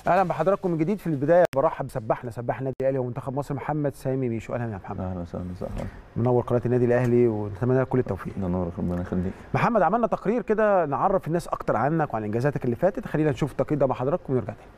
اهلا بحضراتكم من جديد في البدايه برحب بسباحنا سباح النادي الاهلي ومنتخب مصر محمد سامي ميشو اهلا يا محمد اهلا وسهلا وسهلا منور قناه النادي الاهلي ونتمنى لك كل التوفيق ده نورك ربنا يخليك محمد عملنا تقرير كده نعرف الناس اكتر عنك وعن انجازاتك اللي فاتت خلينا نشوف التقرير ده مع حضراتكم ونرجع تاني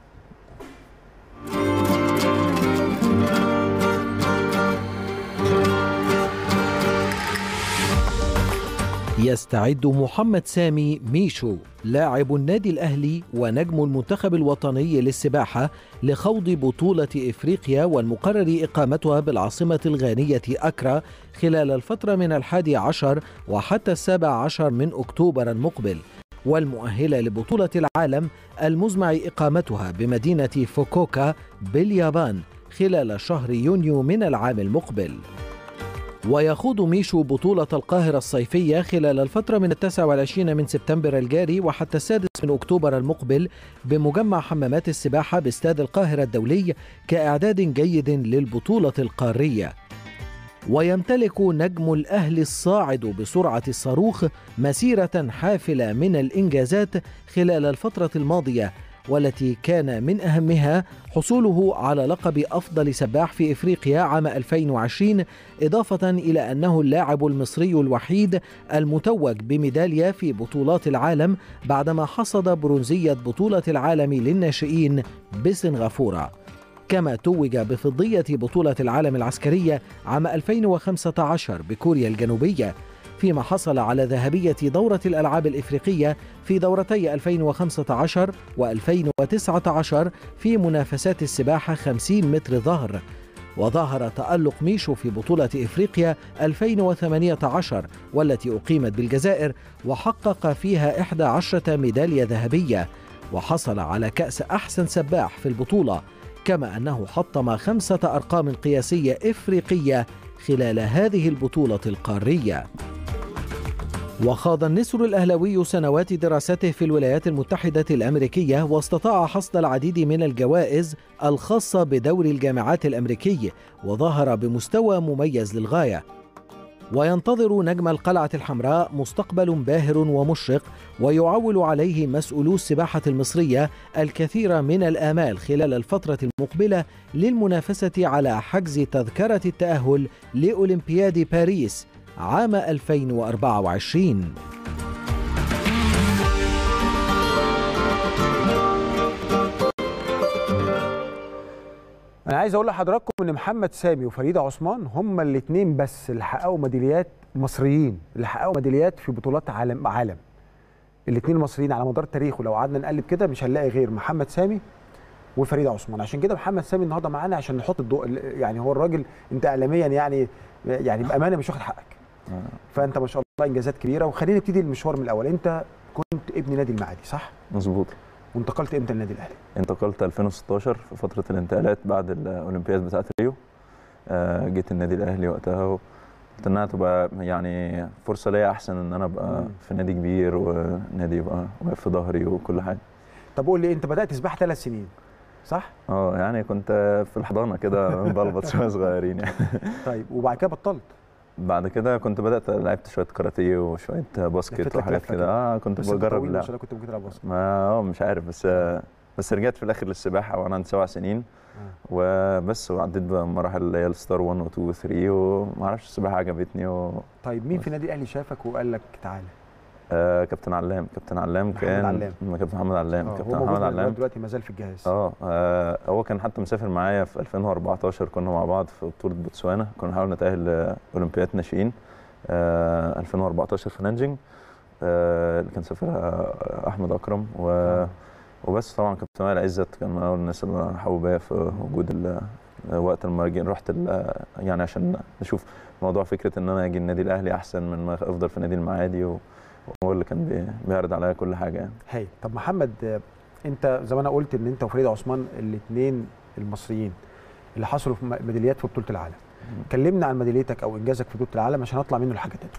يستعد محمد سامي ميشو لاعب النادي الأهلي ونجم المنتخب الوطني للسباحة لخوض بطولة إفريقيا والمقرر إقامتها بالعاصمة الغانية أكرا خلال الفترة من الحادي عشر وحتى السابع عشر من أكتوبر المقبل والمؤهلة لبطولة العالم المزمع إقامتها بمدينة فوكوكا باليابان خلال شهر يونيو من العام المقبل ويخوض ميشو بطولة القاهرة الصيفية خلال الفترة من التاسع والعشرين من سبتمبر الجاري وحتى السادس من أكتوبر المقبل بمجمع حمامات السباحة باستاد القاهرة الدولي كإعداد جيد للبطولة القارية ويمتلك نجم الأهلي الصاعد بسرعة الصاروخ مسيرة حافلة من الإنجازات خلال الفترة الماضية والتي كان من أهمها حصوله على لقب أفضل سباح في إفريقيا عام 2020 إضافة إلى أنه اللاعب المصري الوحيد المتوج بميدالية في بطولات العالم بعدما حصد برونزية بطولة العالم للناشئين بسنغافورة كما توج بفضية بطولة العالم العسكرية عام 2015 بكوريا الجنوبية فيما حصل على ذهبية دورة الألعاب الإفريقية في دورتي 2015 و2019 في منافسات السباحة 50 متر ظهر وظهر تألق ميشو في بطولة إفريقيا 2018 والتي أقيمت بالجزائر وحقق فيها 11 ميدالية ذهبية وحصل على كأس أحسن سباح في البطولة كما أنه حطم خمسة أرقام قياسية إفريقية خلال هذه البطولة القارية وخاض النسر الأهلوي سنوات دراسته في الولايات المتحدة الأمريكية واستطاع حصد العديد من الجوائز الخاصة بدور الجامعات الأمريكي وظهر بمستوى مميز للغاية وينتظر نجم القلعة الحمراء مستقبل باهر ومشرق ويعول عليه مسؤولو السباحة المصرية الكثير من الآمال خلال الفترة المقبلة للمنافسة على حجز تذكرة التأهل لأولمبياد باريس عام 2024 انا عايز اقول لحضراتكم ان محمد سامي وفريده عثمان هما الاثنين بس اللي حققوا ميداليات مصريين اللي حققوا ميداليات في بطولات عالم عالم الاثنين مصريين على مدار تاريخه لو قعدنا نقلب كده مش هنلاقي غير محمد سامي وفريده عثمان عشان كده محمد سامي النهارده معانا عشان نحط الضوء يعني هو الراجل انت اعلاميا يعني يعني بامانه مش واخد حقك فانت ما شاء الله انجازات كبيره وخلينا نبتدي المشوار من الاول انت كنت ابن نادي المعادي صح مظبوط وانتقلت امتى النادي الاهلي انتقلت 2016 في فتره الانتقالات بعد الاولمبياد بتاعت ريو آه جيت النادي الاهلي وقتها قلت انها تبقى يعني فرصه ليا احسن ان انا ابقى مم. في نادي كبير ونادي يبقى واقف في ظهري وكل حاجه طب قول لي انت بدات سباحه ثلاث سنين صح اه يعني كنت في الحضانه كده بلبط شويه صغيرين يعني طيب وبعد كده بطلت بعد كده كنت بدات لعبت شويه كاراتيه وشويه لفيت باسكت لك وحاجات لفة كده كده. اه كنت بس انت بجرب طويل ما اللعب شاء الله كنت ممكن تلعب باسكت ما اه مش عارف بس بس رجعت في الاخر للسباحه وانا عندي سبع سنين وبس وعديت بمراحل اللي هي الستار 1 و 2 و 3 وما اعرفش السباحه عجبتني و... طيب مين في النادي الاهلي شافك وقال لك تعالى آه كابتن علام كابتن علام محمد كان علام. م- كابتن محمد علام آه، كابتن هو محمد موجود علام دلوقتي ما زال في الجهاز اه آه، هو كان حتى مسافر معايا في 2014 كنا مع بعض في بطوله بوتسوانا كنا بنحاول نتاهل لاولمبياد ناشئين آه 2014 في نانجينج آه اللي كان سافرها احمد اكرم و آه. وبس طبعا كابتن وائل عزت كان من اول الناس اللي حبوبيه في وجود ال- وقت لما جي- رحت ال- يعني عشان نشوف موضوع فكره ان انا اجي النادي الاهلي احسن من ما افضل في نادي المعادي و- وهو اللي كان بي- بيعرض عليا كل حاجه يعني هاي طب محمد آه، انت زي ما انا قلت ان انت وفريده عثمان الاثنين المصريين اللي حصلوا في م- ميداليات في بطوله العالم كلمنا عن ميداليتك او انجازك في بطوله العالم عشان اطلع منه لحاجه تانيه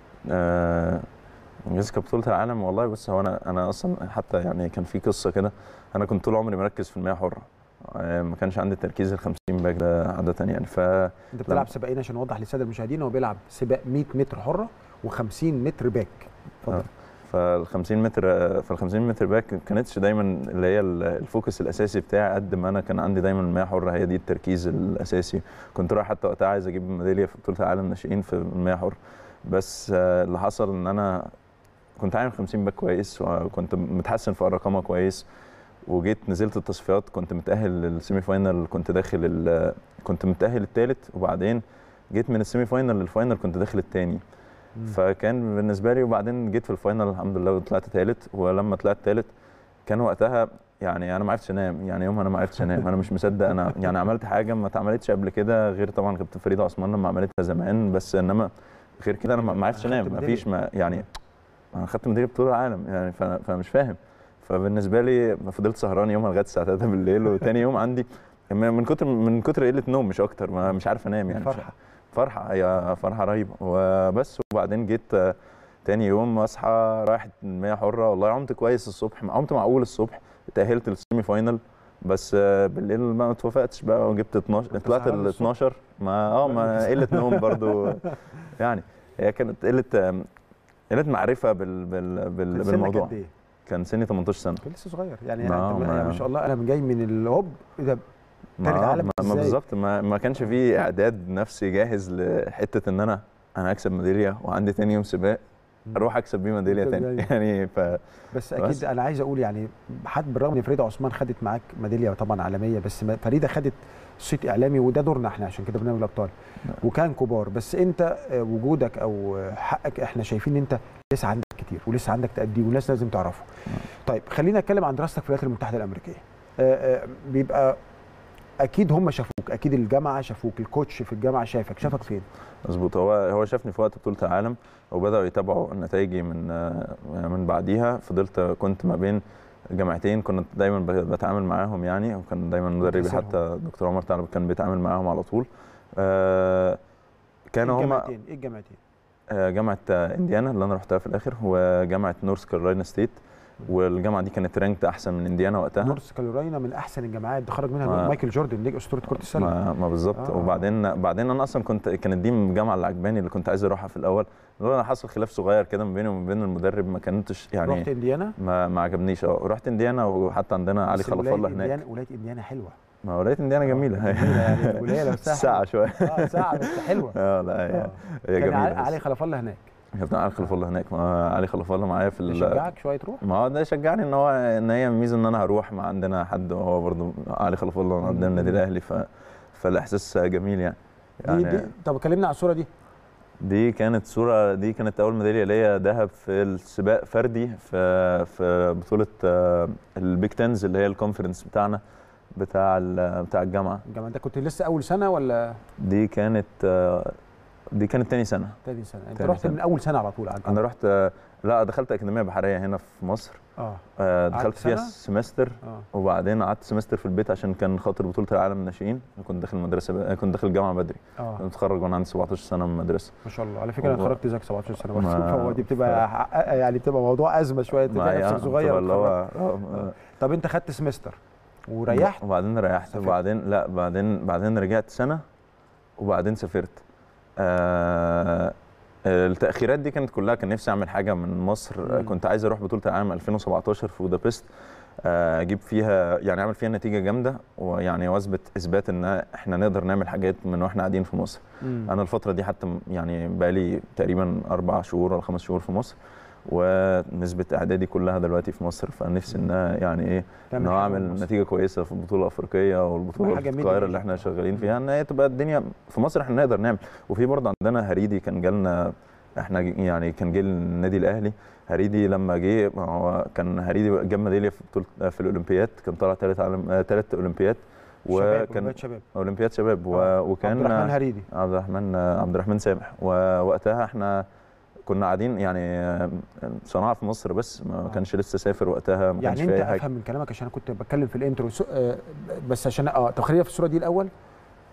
آه، انجاز كبطولة العالم والله بص هو انا انا اصلا حتى يعني كان في قصه كده انا كنت طول عمري مركز في المياه حره آه، ما كانش عندي التركيز ال 50 باك ده عاده يعني ف انت بتلعب سباقين عشان نوضح للساده المشاهدين هو بيلعب سباق 100 متر حره و50 متر باك اتفضل فال 50 متر في ال 50 متر باك ما كانتش دايما اللي هي ال- الفوكس الاساسي بتاعي قد ما انا كان عندي دايما المياه حره هي دي التركيز الاساسي كنت رايح حتى وقتها عايز اجيب ميداليه في بطوله العالم ناشئين في المياه حره بس آه، اللي حصل ان انا كنت عامل 50 باك كويس وكنت متحسن في ارقامها كويس وجيت نزلت التصفيات كنت متاهل للسيمي فاينل كنت داخل ال- كنت متاهل الثالث وبعدين جيت من السيمي فاينل للفاينل كنت داخل الثاني مم. فكان بالنسبه لي وبعدين جيت في الفاينل الحمد لله وطلعت ثالث ولما طلعت ثالث كان وقتها يعني انا ما عرفتش انام يعني يوم انا ما عرفتش انام انا مش مصدق انا يعني عملت حاجه ما اتعملتش قبل كده غير طبعا كابتن فريده عثمان لما عملتها زمان بس انما غير كده انا ما- ما عرفتش خدت انام ما ميدالية. فيش ما يعني انا خدت ميداليه بطوله العالم يعني فأنا- فمش فاهم فبالنسبه لي فضلت سهران يومها لغايه الساعه 3 بالليل وتاني يوم عندي من من كتر من كتر قله نوم مش اكتر ما مش عارف انام يعني مش- فرحة. فرحه هي فرحه رهيبه وبس وبعدين جيت آه، تاني يوم اصحى رايح المياه حره والله عمت كويس الصبح عمت معقول الصبح تاهلت للسيمي فاينل بس آه، بالليل ما اتوفقتش بقى وجبت 12 كنت طلعت سهران ال الصبح؟ 12 ما اه ما قله نوم برضو يعني هي كانت قله آم، قله معرفه بال بال كان بال سنك بالموضوع قد ايه؟ كان سني 18 سنه كان لسه صغير يعني, ما- أنت- ما- يعني ما شاء الله انا جاي من الهوب ايه ده ما, تالت آه، عالم ما, ما إزاي؟ بالظبط ما, ما كانش في اعداد نفسي جاهز لحته ان انا انا هكسب ميداليه وعندي تاني يوم سباق اروح اكسب بيه ميداليه تكسب تاني يعني. يعني ف بس اكيد بس. انا عايز اقول يعني حد بالرغم ان فريده عثمان خدت معاك ميداليه طبعا عالميه بس ما- فريده خدت صيت اعلامي وده دورنا احنا عشان كده برنامج الابطال وكان كبار بس انت آه، وجودك او آه، حقك احنا شايفين ان انت لسه عندك كتير ولسه عندك تأدي والناس لازم تعرفه. طيب خلينا نتكلم عن دراستك في الولايات المتحده الامريكيه. آه، آه، بيبقى اكيد هم شافوك اكيد الجامعه شافوك الكوتش في الجامعه شافك شافك فين؟ مظبوط هو هو شافني في وقت بطوله العالم وبداوا يتابعوا نتائجي من آه، من بعديها فضلت كنت ما بين جامعتين كنت دايما ب- بتعامل معاهم يعني وكان دايما مدربي بتسيبهم. حتى دكتور عمر ثعلب كان بيتعامل معاهم على طول آه، كانوا ايه هم الجامعتين؟ ايه الجامعتين؟ آه، جامعه آه، انديانا اللي انا رحتها في الاخر وجامعه نورث كارولاينا ستيت والجامعه دي كانت رانكت احسن من انديانا وقتها نورث كارولاينا من احسن الجامعات ده خرج منها ما- مايكل جوردن نجم اسطوره كره السله. ما, ما بالظبط آه. آه. وبعدين بعدين انا اصلا كنت كانت دي من الجامعه اللي عجباني اللي كنت عايز اروحها في الاول اللي هو حصل خلاف صغير كده ما بيني وما بين المدرب ما كنتش يعني رحت انديانا؟ ما ما عجبنيش اه رحت انديانا وحتى عندنا علي بس خلف ولاية الله هناك انديانا ولايه انديانا حلوه ما ولايه انديانا جميله جميله يعني الولايه نفسها ساعه حلوة. شويه اه ساعه بس حلوه اه لا هي, آه. هي كان علي- جميله علي بس. خلف الله هناك كابتن علي خلف الله هناك ما علي خلف الله معايا في ال- يشجعك شويه تروح ما هو ده شجعني ان هو ان هي ميزه ان انا هروح ما عندنا حد وهو برضو علي خلف الله عندنا النادي الاهلي ف فالاحساس جميل يعني دي دي طب كلمنا على الصوره دي دي كانت صورة دي كانت أول ميدالية ليا ذهب في السباق فردي في في بطولة آه، البيج تنز اللي هي الكونفرنس بتاعنا بتاع ال- بتاع الجامعة الجامعه ده كنت لسه اول سنه ولا دي كانت آه، دي كانت تاني سنة تاني سنه انت تاني رحت سنة. من اول سنه على طول على أنا رحت آه، لا دخلت أكاديمية بحرية هنا في مصر اه آه، قعدت دخلت فيها سنة؟ سمستر اه وبعدين قعدت سمستر في البيت عشان كان خاطر بطولة العالم الناشئين كنت داخل المدرسة ب... كنت داخل الجامعة بدري اه كنت متخرج وأنا عندي 17 سنة من المدرسة ما شاء الله على فكره انا هو- اتخرجت زيك 17 سنه برضه ما- فهو دي بتبقى ح- يعني بتبقى موضوع ازمه شويه ما تلاقي هي- نفسك صغير بتبقى اللي هو واتخرجت. آه، طب انت خدت سمستر وريحت وبعدين ريحت سافرت. وبعدين لا بعدين بعدين رجعت سنه وبعدين سافرت آه التاخيرات دي كانت كلها كان نفسي اعمل حاجه من مصر مم. آه، كنت عايز اروح بطوله العالم 2017 في بودابست آه، اجيب فيها يعني اعمل فيها نتيجه جامده ويعني واثبت اثبات ان احنا نقدر نعمل حاجات من واحنا قاعدين في مصر مم. انا الفتره دي حتى م- يعني بقالي تقريبا اربع شهور ولا خمس شهور في مصر ونسبه اعدادي كلها دلوقتي في مصر فنفسي ان يعني ايه تعمل ان هو حاجة اعمل من مصر. نتيجه كويسه في البطوله الافريقيه والبطوله حاجة في ميدل القاهره إيج. اللي احنا شغالين فيها ان هي تبقى الدنيا في مصر احنا نقدر نعمل وفي برضه عندنا هريدي كان جالنا احنا ج- يعني كان جه النادي الاهلي هريدي لما جه ما هو كان هريدي جاب ميداليه في بطوله في الاولمبياد كان طالع ثالث عالم ثالث اولمبياد شباب وكان ولاد شباب اولمبياد شباب و- آه. وكان عبد الرحمن هريدي عبد الرحمن عبد الرحمن سامح ووقتها احنا كنا قاعدين يعني صناعه في مصر بس ما آه. كانش لسه سافر وقتها ما كانش يعني في انت اي حاجه افهم من كلامك عشان انا كنت بتكلم في الانترو سو- آه، بس عشان اه طب خلينا في الصوره دي الاول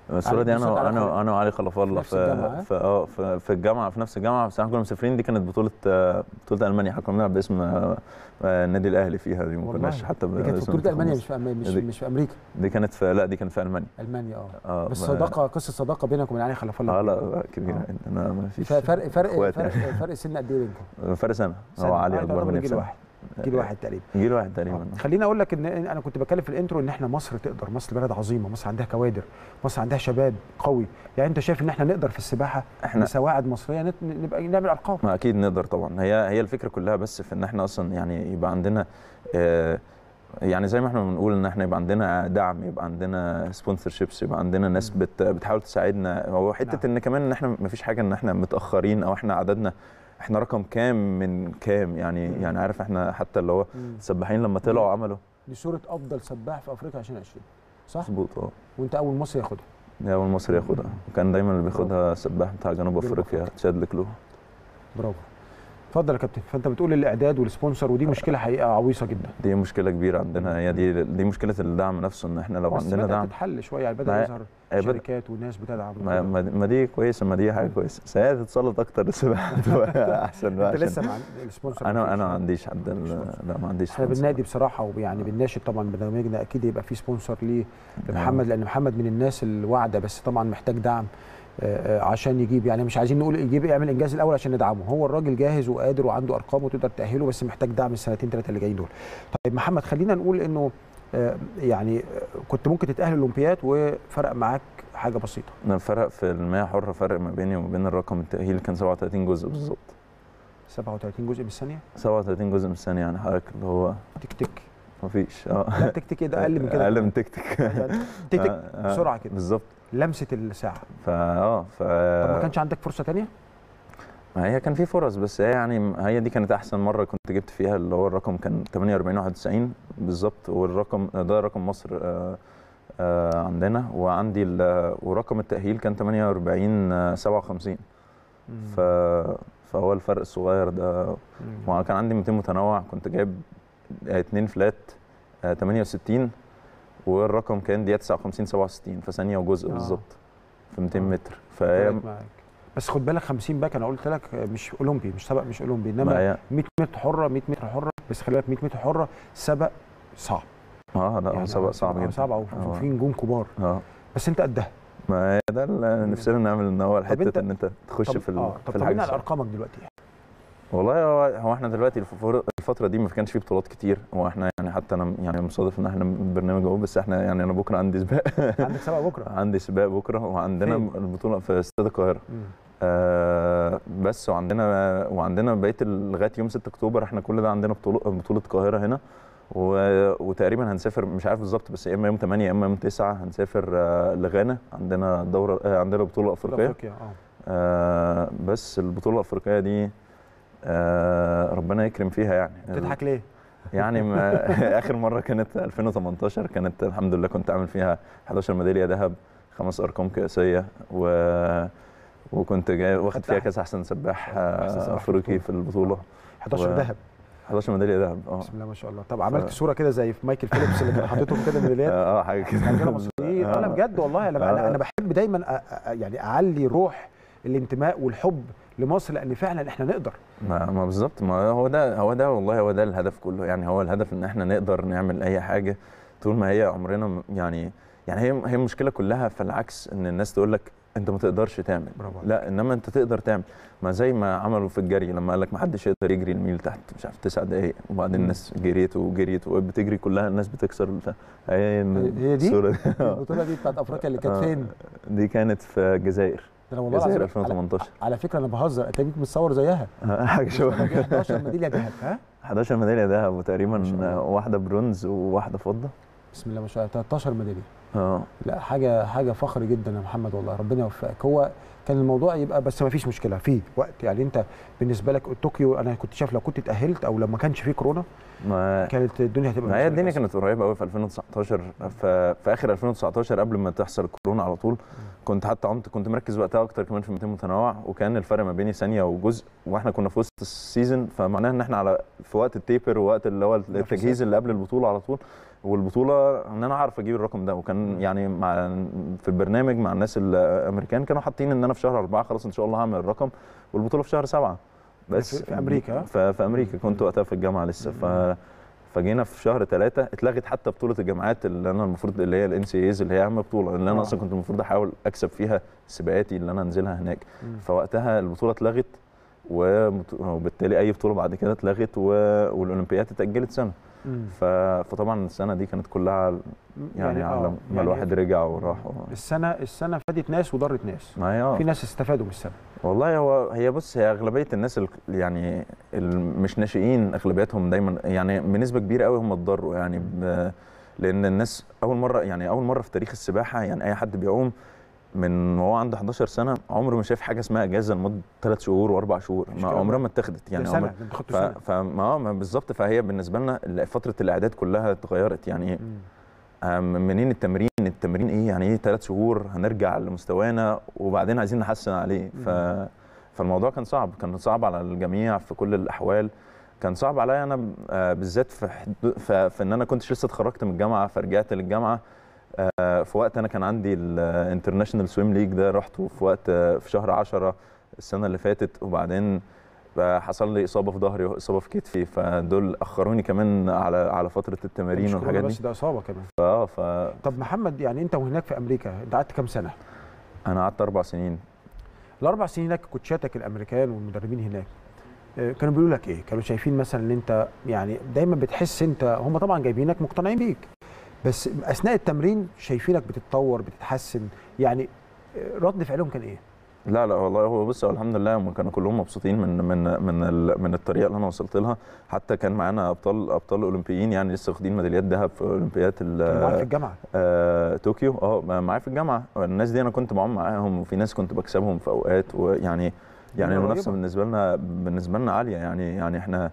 الصوره دي بصيت انا على انا خالد. انا وعلي خلف الله نفس الجامعة، ها؟ في في اه في, في الجامعه في نفس الجامعه بس احنا كنا مسافرين دي كانت بطوله آه، بطوله المانيا احنا كنا بنلعب باسم آه، آه، النادي الاهلي فيها دي ما والله. كناش حتى دي كانت في باسم بطوله المانيا مصر. مش في أم- مش دي- مش في امريكا دي كانت في لا دي كانت في المانيا المانيا اه اه بس ما- صداقه قصه صداقه بينك وبين علي خلف الله اه لا لا كبيره آه. انا ما فيش ف- فرق فرق إخوات فرق, يعني. فرق سن قد ايه بينكم؟ فرق سنه سنة. هو علي آه، اكبر تعتبر مني جيل بسنه واحد جيل واحد تقريبا جيل واحد تقريبا آه. خليني اقول لك ان إن انا كنت بتكلم في الانترو ان احنا مصر تقدر مصر بلد عظيمه مصر عندها كوادر مصر عندها شباب قوي يعني انت شايف ان احنا نقدر في السباحه احنا بسواعد مصريه نت- نبقى نعمل ارقام ما اكيد نقدر طبعا هي هي الفكره كلها بس في ان احنا اصلا يعني يبقى عندنا آه، يعني زي ما احنا بنقول ان احنا يبقى عندنا دعم يبقى عندنا سبونسرشيبس يبقى عندنا ناس بت بتحاول تساعدنا هو حته نعم. ان كمان ان احنا ما فيش حاجه ان احنا متاخرين او احنا عددنا احنا رقم كام من كام يعني مم. يعني عارف احنا حتى اللي هو مم. السباحين لما طلعوا عملوا دي صوره افضل سباح في افريقيا 2020 صح مظبوط اه وانت اول مصري ياخدها دي اول مصري ياخدها وكان دايما اللي بياخدها السباح بتاع جنوب جنوب افريقيا تشاد لكلو برافو اتفضل يا كابتن فانت بتقول الاعداد والسبونسر ودي مشكله حقيقه عويصه جدا دي مشكله كبيره عندنا هي دي دي مشكله الدعم نفسه ان احنا لو بس عندنا بدأت دعم تتحل شويه يعني بدا ما- يظهر هي بدأ- شركات وناس بتدعم ما, ما, ما دي كويسه ما دي حاجه كويسه بس هي تتسلط اكتر للسباحه تبقى احسن بقى انت عشان لسه مع السبونسر انا مفيش. انا ما عنديش حد ال- سبونسر. لا ما عنديش احنا سبونسر. بالنادي بصراحه ويعني بنناشد طبعا برنامجنا اكيد يبقى في سبونسر ليه لمحمد لان محمد من الناس الواعده بس طبعا محتاج دعم آه، آه، عشان يجيب يعني مش عايزين نقول يجيب يعمل انجاز الاول عشان ندعمه هو الراجل جاهز وقادر وعنده ارقام وتقدر تاهله بس محتاج دعم السنتين ثلاثه اللي جايين دول طيب محمد خلينا نقول انه آه، يعني آه، كنت ممكن تتاهل الاولمبياد وفرق معاك حاجه بسيطه انا الفرق في المياه حره فرق ما بيني وما بين الرقم التاهيل كان 37 جزء بالظبط 37 جزء من الثانيه 37 جزء من الثانيه يعني حضرتك اللي هو تك تك ما فيش اه لا تك تك ده اقل من كده اقل من تك تك يعني تك تك آه، آه، بسرعه كده بالظبط لمسه الساعه فا اه ف طب ما كانش عندك فرصه ثانيه ما هي كان في فرص بس هي يعني هي دي كانت احسن مره كنت جبت فيها اللي هو الرقم كان 48 91 بالظبط والرقم ده رقم مصر آه، آه، عندنا وعندي ال- ورقم التاهيل كان 48 آه، 57 ف فهو الفرق الصغير ده وكان عندي 200 متنوع كنت جايب آه، اتنين فلات آه، 68 والرقم كان دقيقه 59 67 فثانيه وجزء آه. بالظبط في 200 آه. متر فهي فرقت معاك بس خد بالك 50 باك انا قلت لك مش اولمبي مش سبق مش اولمبي ما انما هي 100 متر حره 100 متر حره بس خلي بالك 100 متر حره سبق صعب اه لا هو سبق آه، صعب آه، جدا صعب آه. وفي نجوم كبار اه بس انت قدها ما هي ده اللي نفسنا نعمل ان هو أنت- حته ان انت تخش طب في ال- اه في طب الحاجه طمنا على الصعبة. ارقامك دلوقتي والله هو, هو احنا دلوقتي الف- الفتره دي ما كانش فيه بطولات كتير هو احنا يعني حتى انا يعني مصادف ان احنا برنامج اهو بس احنا يعني انا بكره عندي سباق عندك سبق بكره عندي سباق بكره وعندنا فين؟ البطوله في استاد القاهره مم. آه بس وعندنا وعندنا بقيه ال- لغايه يوم 6 اكتوبر احنا كل ده عندنا بطوله بطوله القاهره هنا و... وتقريبا هنسافر مش عارف بالظبط بس يا اما يوم 8 يا اما يوم 9 هنسافر آه لغانا عندنا دوره آه عندنا بطوله في افريقيه افريقيا اه آه بس البطوله الافريقيه دي آه ربنا يكرم فيها يعني بتضحك ليه؟ يعني ما اخر مره كانت 2018 كانت الحمد لله كنت عامل فيها 11 ميداليه ذهب خمس ارقام قياسيه و وكنت جاي واخد خدت فيها أحسن- كاس احسن سباح أحسن سباح آه، في افريقي البطولة. في البطوله 11 و- ذهب 11 ميداليه ذهب اه بسم الله ما شاء الله طب عملت صوره كده زي في مايكل فيليبس اللي كان حاططهم كده ميداليات اه حاجه كده رجاله مصريين آه. انا بجد والله انا انا آه. انا بحب دايما أ- أ- يعني اعلي روح الانتماء والحب لمصر لان فعلا احنا نقدر ما, ما بالظبط ما هو ده هو ده والله هو ده الهدف كله يعني هو الهدف ان احنا نقدر نعمل اي حاجه طول ما هي عمرنا م- يعني يعني هي هي المشكله كلها في العكس ان الناس تقول لك انت ما تقدرش تعمل برافو عليك. لا انما انت تقدر تعمل ما زي ما عملوا في الجري لما قال لك ما حدش يقدر يجري الميل تحت مش عارف تسع دقائق وبعدين مم. الناس جريت وجريت وبتجري كلها الناس بتكسر البتاع. هي هي دي؟ الصورة دي البطوله دي بتاعت افريقيا اللي كانت آه. فين؟ دي كانت في الجزائر ده انا والله الجزائر العظيم على, 2018 على فكره انا بهزر انت بيك متصور زيها حاجه شبه كده. 11 ميداليه ذهب ها 11 ميداليه ذهب ما وتقريبا شاء الله. واحده برونز وواحده فضه بسم الله ما شاء الله 13 ميداليه اه لا حاجه حاجه فخر جدا يا محمد والله ربنا يوفقك هو كان الموضوع يبقى بس ما فيش مشكله في وقت يعني انت بالنسبه لك طوكيو انا كنت شايف لو كنت اتاهلت او لما كانش فيه كورونا ما كانت الدنيا هتبقى ما هي بالنسبة لك الدنيا أسهل. كانت قريبه قوي في 2019 ف- في اخر 2019 قبل ما تحصل الكورونا على طول كنت حتى عمت كنت مركز وقتها اكتر كمان في 200 متنوع وكان الفرق ما بيني ثانيه وجزء واحنا كنا في وسط السيزون فمعناها ان احنا على في وقت التيبر ووقت اللي هو التجهيز اللي قبل البطوله على طول والبطوله ان انا اعرف اجيب الرقم ده وكان يعني مع في البرنامج مع الناس الامريكان كانوا حاطين ان انا في شهر اربعه خلاص ان شاء الله هعمل الرقم والبطوله في شهر سبعه بس في- في أمريكا؟ في, في امريكا كنت وقتها في الجامعه لسه ف فجينا في شهر ثلاثة اتلغت حتى بطولة الجامعات اللي انا المفروض اللي هي الان سي ايز اللي هي اهم بطولة اللي انا آه. اصلا كنت المفروض احاول اكسب فيها سباقاتي اللي انا انزلها هناك مم. فوقتها البطولة اتلغت وبت- وبالتالي اي بطولة بعد كده اتلغت و... والاولمبياد اتأجلت سنة مم. ف... فطبعا السنة دي كانت كلها يعني, آه، على ما يعني الواحد رجع وراح و... السنه السنه فادت ناس وضرت ناس ما هي آه. في ناس استفادوا من السنه والله هو هي بص هي اغلبيه الناس ال- يعني ال- مش ناشئين اغلبيتهم دايما يعني بنسبه كبيره قوي هم اتضروا يعني ب- لان الناس اول مره يعني اول مره في تاريخ السباحه يعني اي حد بيعوم من وهو عنده 11 سنه عمره ما شاف حاجه اسمها اجازه لمده ثلاث شهور واربع شهور مش ما كده عمرها بقى. ما اتخذت يعني يعني سنه عمر ده انت خدت ف سنه فما آه، ما بالظبط فهي بالنسبه لنا فتره الاعداد كلها اتغيرت يعني مم. آه، منين التمرين التمرين ايه يعني ايه ثلاث شهور هنرجع لمستوانا وبعدين عايزين نحسن عليه ف فالموضوع كان صعب كان صعب على الجميع في كل الاحوال كان صعب عليا انا آه، بالذات في, حدو- ف- في ان انا كنتش لسه اتخرجت من الجامعه فرجعت للجامعه آه، في وقت انا كان عندي الانترناشونال سويم ليج ده رحته في وقت آه، في شهر 10 السنه اللي فاتت وبعدين آه، حصل لي اصابه في ظهري واصابه في كتفي فدول اخروني كمان على على فتره التمارين مش والحاجات كورونا دي بس ده اصابه كمان اه ف طب محمد يعني انت وهناك في امريكا انت قعدت كام سنه؟ انا قعدت اربع سنين الاربع سنين هناك كوتشاتك الامريكان والمدربين هناك آه، كانوا بيقولوا لك ايه؟ كانوا شايفين مثلا ان انت يعني دايما بتحس انت هم طبعا جايبينك مقتنعين بيك بس اثناء التمرين شايفينك بتتطور بتتحسن يعني آه، رد فعلهم كان ايه؟ لا لا والله هو بص هو الحمد لله هم كانوا كلهم مبسوطين من من من ال- من الطريقه اللي انا وصلت لها حتى كان معانا ابطال ابطال اولمبيين يعني لسه واخدين ميداليات ذهب في اولمبياد ال- كانوا معاك في الجامعه آه، طوكيو اه معايا في الجامعه الناس دي انا كنت معاهم معاهم وفي ناس كنت بكسبهم في اوقات ويعني يعني قريبة. المنافسه بالنسبه لنا بالنسبه لنا عاليه يعني يعني احنا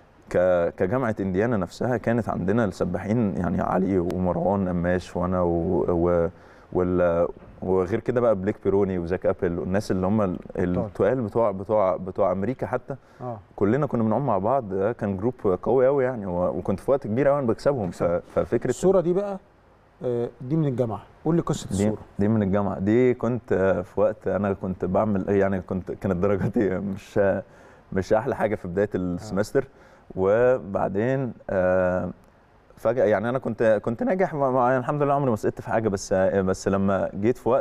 ك- كجامعه انديانا نفسها كانت عندنا السباحين يعني علي ومروان قماش وانا و, و وال وغير كده بقى بليك بيروني وزاك ابل والناس اللي هم ال- التقال بتوع بتوع بتوع امريكا حتى اه كلنا كنا بنعوم مع بعض ده كان جروب قوي قوي يعني و- وكنت في وقت كبير قوي انا بكسبهم ف- ففكره الصوره دي بقى آه، دي من الجامعه قول لي قصه دي, الصوره دي من الجامعه دي كنت آه، في وقت انا كنت بعمل يعني كنت كانت درجاتي مش آه، مش احلى حاجه في بدايه السمستر وبعدين آه، فجاه يعني انا كنت كنت ناجح مع- مع- يعني الحمد لله عمري ما سقطت في حاجه بس آه، بس لما جيت في وقت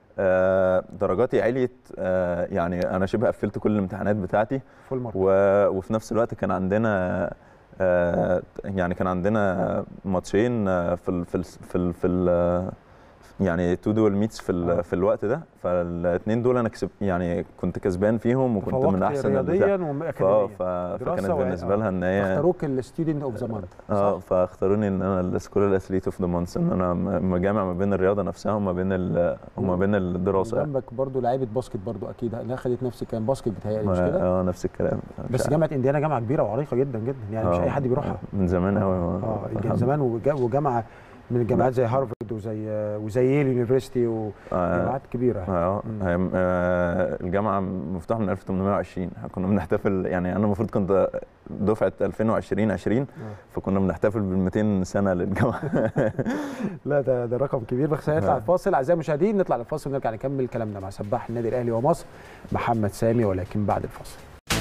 آه، درجاتي عليت آه، يعني انا شبه قفلت كل الامتحانات بتاعتي فول مارك و- وفي نفس الوقت كان عندنا آه، يعني كان عندنا ماتشين آه، في ال في ال في ال في ال يعني تو دول ميتس في آه. ال في الوقت ده فالاثنين دول انا كسب يعني كنت كسبان فيهم وكنت من تفوقت احسن رياضيا ف- واكاديميا ف- فكانت دراسة و- بالنسبه آه. لها ان هي اختاروك الستودنت اوف ذا مانث اه فاختاروني ان انا السكول اثليت اوف ذا مانث ان انا م- مجامع ما بين الرياضه نفسها وما بين ال- وما بين الدراسه يعني. جنبك برضو لعيبه باسكت برضو اكيد لا خدت نفس الكلام باسكت بتهيألي مش ما- كده اه نفس الكلام مش بس عارف. جامعه انديانا جامعه كبيره وعريقه جدا جدا يعني مش آه، اي حد بيروحها من زمان قوي اه كان زمان وجا- وجامعه من الجامعات زي هارفارد وزي وزي ييل يونيفرستي وجامعات كبيره اه مم. هي- آه، الجامعه مفتوحه من 1820 كنا بنحتفل يعني انا المفروض كنت دفعه 2020 20 فكنا بنحتفل بال 200 سنه للجامعه لا ده ده رقم كبير بس هنطلع آه. الفاصل اعزائي المشاهدين نطلع الفاصل ونرجع نكمل كلامنا مع سباح النادي الاهلي ومصر محمد سامي ولكن بعد الفاصل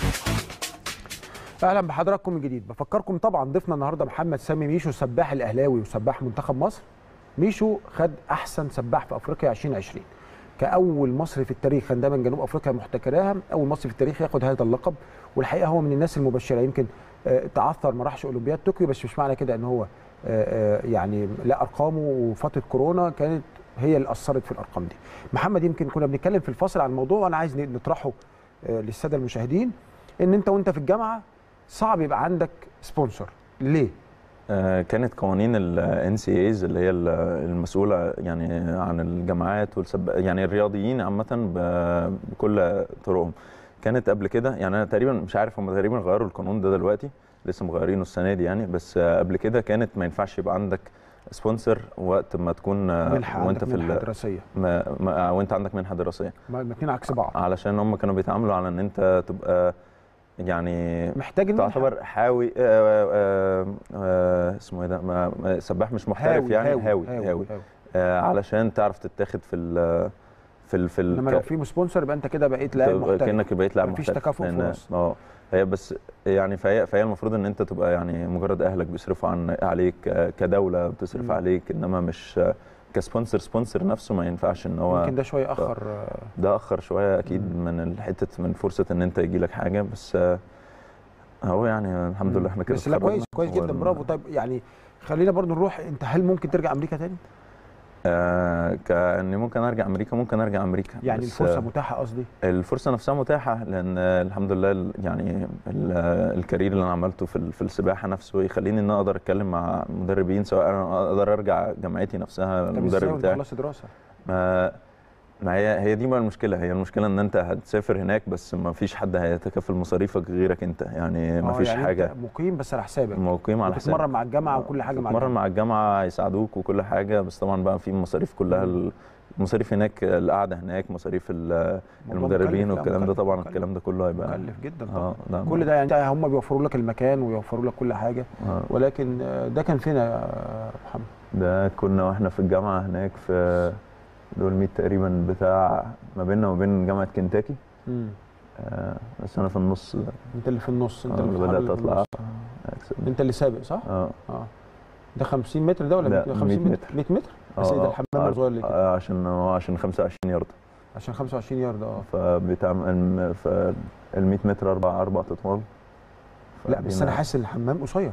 اهلا بحضراتكم من جديد بفكركم طبعا ضيفنا النهارده محمد سامي ميشو سباح الاهلاوي وسباح منتخب مصر ميشو خد احسن سباح في افريقيا 2020 كاول مصري في التاريخ عندما جنوب افريقيا محتكراها اول مصري في التاريخ ياخد هذا اللقب والحقيقه هو من الناس المبشره يمكن آه، تعثر ما راحش اولمبياد طوكيو بس مش معنى كده ان هو آه، آه، يعني لا ارقامه وفتره كورونا كانت هي اللي اثرت في الارقام دي محمد يمكن كنا بنتكلم في الفاصل عن الموضوع وانا عايز نطرحه آه، للساده المشاهدين ان انت وانت في الجامعه صعب يبقى عندك سبونسر ليه آه، كانت قوانين الان سي ايز اللي هي ال- المسؤوله يعني عن الجامعات والسب... يعني الرياضيين عامه ب- بكل طرقهم كانت قبل كده يعني انا تقريبا مش عارف هم تقريبا غيروا القانون ده دلوقتي لسه مغيرينه السنه دي يعني بس آه، قبل كده كانت ما ينفعش يبقى عندك سبونسر وقت ما تكون آه، منحه وانت عندك في منحه ال- دراسيه ما ما وانت عندك منحه دراسيه ما الاثنين عكس بعض علشان هم كانوا بيتعاملوا على ان انت تبقى يعني محتاج المنحة. تعتبر حاوي آه، آه، آه، اسمه ايه ده ما- ما- سباح مش محترف يعني هاوي هاوي, هاوي, هاوي. آه، علشان تعرف تتاخد في ال في ال في ال انما لو في سبونسر يبقى انت كده بقيت لاعب تبقى محترف كانك بقيت لاعب مفيش محترف تكافؤ لأن- فرص. اه هي بس يعني فهي فهي المفروض ان انت تبقى يعني مجرد اهلك بيصرفوا عن عليك آه، كدوله بتصرف مم. عليك انما مش آه، كسبونسر سبونسر نفسه ما ينفعش ان هو يمكن ده شويه اخر آه، ده اخر شويه اكيد من الحته من فرصه ان انت يجي لك حاجه بس آه، اهو يعني الحمد لله احنا كده بس لا كويس اتخرجنا. كويس جدا وال- برافو طيب يعني خلينا برضو نروح انت هل ممكن ترجع امريكا تاني؟ آه كاني ممكن ارجع امريكا ممكن ارجع امريكا يعني بس، الفرصه آه، متاحه قصدي الفرصه نفسها متاحه لان آه، الحمد لله ال- يعني ال- آه، الكارير اللي انا عملته في ال- في السباحه نفسه يخليني ان انا اقدر اتكلم مع مدربين سواء انا اقدر ارجع جامعتي نفسها طب ازاي المدرب وانت بتاعي خلصت دراسه؟ ما ما هي هي دي بقى المشكله هي المشكله ان انت هتسافر هناك بس ما فيش حد هيتكفل مصاريفك غيرك انت يعني ما آه، فيش يعني حاجه انت مقيم بس على حسابك مقيم على حساب بتتمرن مع الجامعه وكل حاجه مع تتمرن الجامعه مع الجامعه هيساعدوك وكل حاجه بس طبعا بقى في مصاريف كلها ال- المصاريف هناك القعده هناك مصاريف ال- الموضوع المدربين مكلف، لا، والكلام ده مكلف، طبعا مكلف. الكلام ده كله هيبقى مكلف جدا طبعا اه لا كل ده يعني هم بيوفروا لك المكان ويوفروا لك كل حاجه آه. ولكن آه، ده كان فين يا محمد؟ ده كنا واحنا في الجامعه هناك في دول 100 تقريبا بتاع ما بيننا وبين جامعه كنتاكي مم. آه بس انا في النص انت اللي في النص انت آه، اللي في بدات الحبل اللي في اطلع النص. أكسب. انت اللي سابق صح؟ اه اه ده 50 متر ده ولا لا، 100 50 100 متر 100 متر بس ايه ده الحمام الصغير اللي كده آه عشان هو عشان 25 يارده عشان 25 يارد اه فبيتعمل ف ال 100 متر اربع اربع اطوال لا بس انا فدينا- حاسس ان الحمام قصير